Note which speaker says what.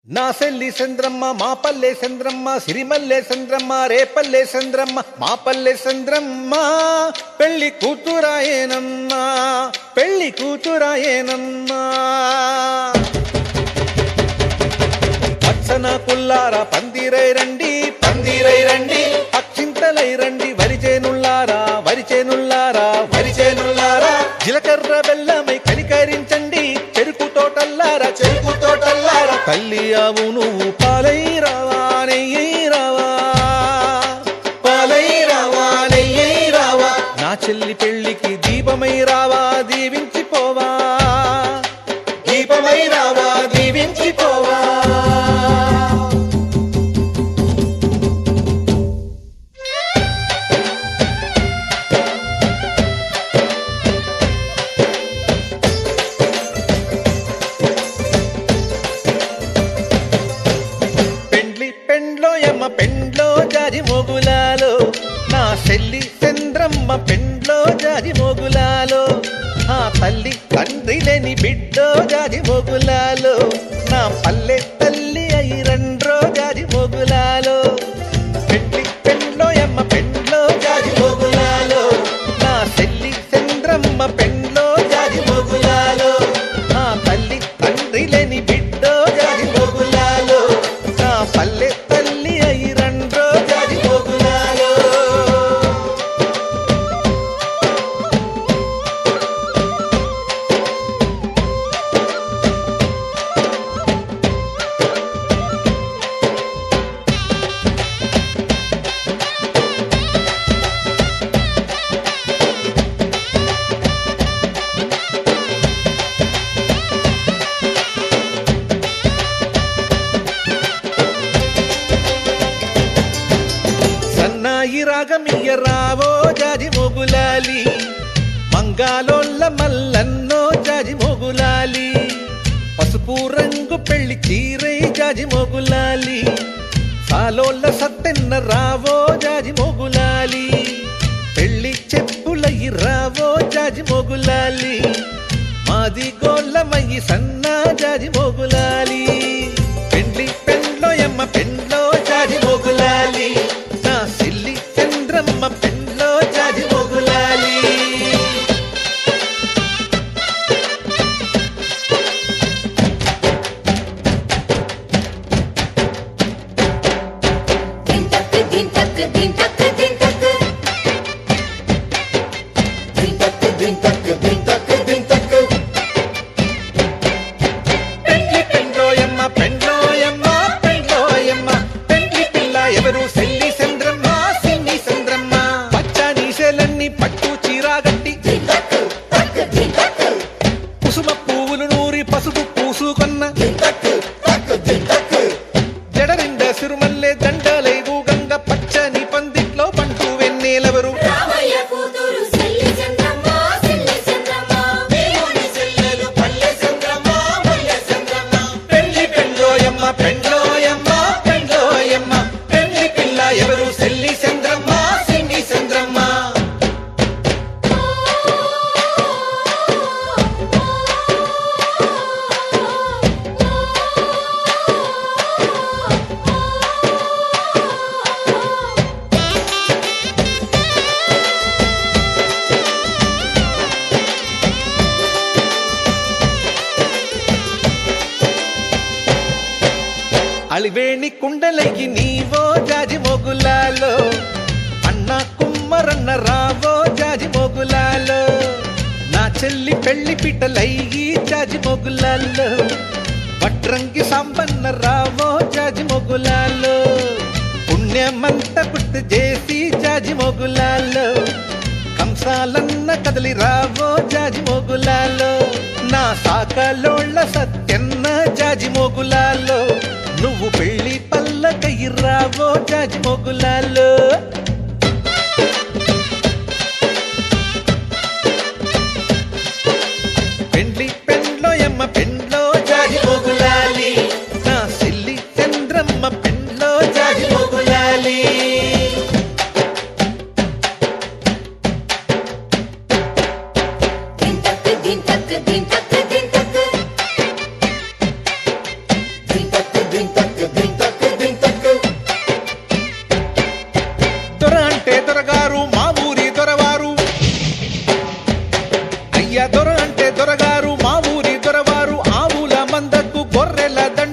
Speaker 1: నా సెల్లి చంద్రమ్మ మా పల్లె చంద్రమ్మ సిరిమల్లె చంద్రమ్మ రేపల్లె చంద్రమ్మ మా పల్లె చంద్రమ్మ పెళ్లి కూతురాయేనమ్మా పెళ్లి కూతురాయేనమ్మా పచ్చన పుల్లార పందిరై రండి పందిరై రండి అక్షింతలై రండి వరిచేనుల్లారా వరిచేనుల్లారా వరిచేనుల్లారా జీలకర్ర బెల్లమై కనికరించండి చెరుకు తోటల్లారా చెరుకు తోటల్లారా తల్లి ఆవు నువ్వు పాలై రావా నెయ్యి రావా పాలై రావా నెయ్యి రావా నా చెల్లి పెళ్లికి దీపమై రావా దీవించిపోవా దీపమై రావా దీవించిపోవా పెండ్లి పెండ్లో యమ్మ పెండ్లో జాజి మోగులాలో నా చెల్లి చంద్రమ్మ పెండ్లో జాజి మోగులాలో ఆ తల్లి తండ్రి లేని బిడ్డో జాజి మోగులాలో నా పల్లె తల్లి అయి రండ్రో జాజి మోగులాలో పెండ్లి పెండ్లో యమ్మ పెండ్లో జాజి మోగులాలో నా చెల్లి చంద్రమ్మ పెండ్లో జాజి మోగులాలో ఆ తల్లి తండ్రి లేని బిడ్డో జాజి మోగులాలో నా పల్లె తల్లి అయి రండ్రో జాజి మోగులాలో సన్నాయి రాగమియ్య రావో జాజి మొగులాలి మంగాలోళ్ళ మల్లన్నో జాజి మొగులాలి పసుపు రంగు పెళ్లి చీరై జాజి మొగులాలి సాలోళ్ళ సత్తెన్న రావో జాజి మొగులాలి పెళ్లి చెప్పులయ్యి రావో జాజి మొగులాలి మాది గోళ్ళమయ్యి సన్నా జాజి మొగులాలి పెండ్లి పెండ్లో ఎమ్మ పెండ్లో జాజి మొగులాలి నా సిల్లి చంద్రమ్మ పెండ్లో జాజి మొగులాలి
Speaker 2: దిన్ టక్ దిన్ టక్ దిన్ టక్ దిన్ టక్ దిన్ టక్ దిన్ టక్ దిన్ టక్ దిన్ టక్
Speaker 1: పెండ్లి పెండ్లోయమ్మ పెండ్లోయమ్మ పెండ్లోయమ్మ పెండ్లి పిల్ల ఎవరు సెల్లి చంద్రమ్మ సిన్ని చంద్రమ్మ పచ్చని సేలన్ని పట్టు చీరాగట్టి
Speaker 2: దిన్ టక్ టక్ దిన్ టక్
Speaker 1: కుసుమ పువ్వులు నూరి పసుపు పూసుకొన్న
Speaker 2: దిన్ టక్ టక్ దిన్ టక్
Speaker 1: జడరిండ సిరుమల్లె దండలై ఊగంగ పచ్చని పందిట్లో పంటూ వెన్నెలెవరు
Speaker 2: రామయ్య కూతురు సెల్లి చంద్రమ్మ సెల్లి చంద్రమ్మ దేవుని సెల్లెలు పల్లె చంద్రమ్మ పల్లె చంద్రమ్మ
Speaker 1: పెండ్లి పెండ్లోయమ్మ పెండ్లోయమ్మ పెండ్లోయమ్మ పెండ్లి పిల్ల ఎవరు సెల్లి చంద్రమ్మ సిన్ని చంద్రమ్మ అలివేణి కుండలయ్యి నీవో జాజి మొగులాలో అన్న కుమ్మరన్న రావో జాజి మొగులాలో నా చెల్లి పెళ్లి పిట్టలయ్యి జాజి మొగులాలో వడ్రంగి సంపన్న రావో జాజి మొగులాలో పుణ్యమంత గుర్తు చేసి జాజి మొగులాలో కంసాలన్న కదలి రావో జాజి మొగులాలో నా సాకలోళ్ళ సత్యన్న జాజి మొగులాలో నువ్వు పెళ్లి పల్లకయ్యి రావో జాజి మొగులాలో పెండ్లి పెండ్లో ఎమ్మ పెండ్లో జాజి మొగులాలి నా సిల్లి చంద్రమ్మ పెండ్లో జాజి మొగులాలి
Speaker 2: దిన్ టక్ దిన్ టక్ దిన్ టక్ దిన్ టక్ దిన్ టక్
Speaker 1: గొర్రెల దండు